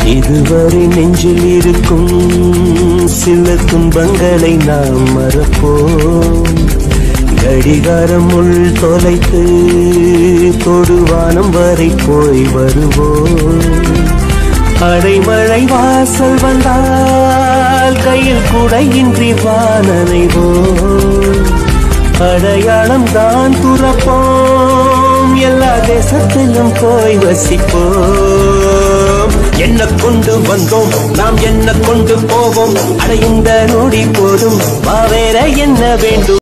இதுவரை நெஞ்சில் இருக்கும் சில துன்பங்களை நாம் மறப்போம் கடிகாரம் உள் தொலைத்து தொடுவானம் வரை போய் வருவோம் அடைமழை வாசல் வந்தால் கையில் குடையின்றி வானனைவோம் அடையாளம் தான் துறப்போம் எல்லா தேசத்திலும் போய் வசிப்போம் என்ன கொண்டு வந்தோம் நாம் என்ன கொண்டு போவோம் அடைந்த நொடி போதும் வா வேற என்ன வேண்டும்